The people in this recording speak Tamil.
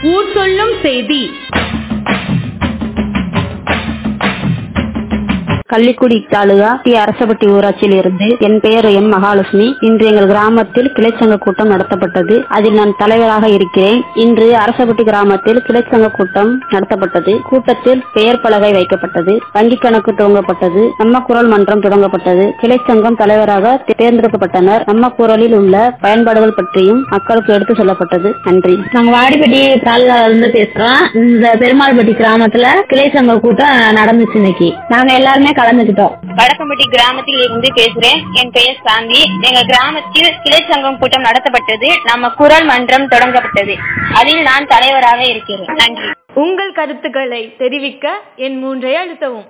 ஊர் சொல்லும் செய்தி கள்ளிக்குடி தாலுகா டி அரசப்பட்டி ஊராட்சியில் இருந்து என் பெயர் எம் மகாலட்சுமி இன்று எங்கள் கிராமத்தில் கிளைச்சங்க கூட்டம் நடத்தப்பட்டது அதில் நான் தலைவராக இருக்கிறேன் இன்று அரசப்பட்டி கிராமத்தில் கிளைச்சங்க கூட்டம் நடத்தப்பட்டது கூட்டத்தில் பெயர் பலகை வைக்கப்பட்டது வங்கி கணக்கு துவங்கப்பட்டது நம்ம குரல் மன்றம் தொடங்கப்பட்டது கிளைச்சங்கம் தலைவராக தேர்ந்தெடுக்கப்பட்டனர் நம்ம குரலில் உள்ள பயன்பாடுகள் பற்றியும் மக்களுக்கு எடுத்து சொல்லப்பட்டது நன்றி நாங்க வாடிப்பட்டி தாலுகால இருந்து பேசுறோம் இந்த பெருமாள்பட்டி கிராமத்துல கிளை சங்க கூட்டம் நடந்துச்சு இன்னைக்கு நாங்க எல்லாருமே கலந்துக்கிட்டோம் வடக்கம்பட்டி கிராமத்தில் இருந்து பேசுறேன் என் பெயர் சாந்தி எங்க கிராமத்தில் கிளை சங்கம் கூட்டம் நடத்தப்பட்டது நம்ம குரல் மன்றம் தொடங்கப்பட்டது அதில் நான் தலைவராக இருக்கிறேன் நன்றி உங்கள் கருத்துக்களை தெரிவிக்க என் மூன்றை அழுத்தவும்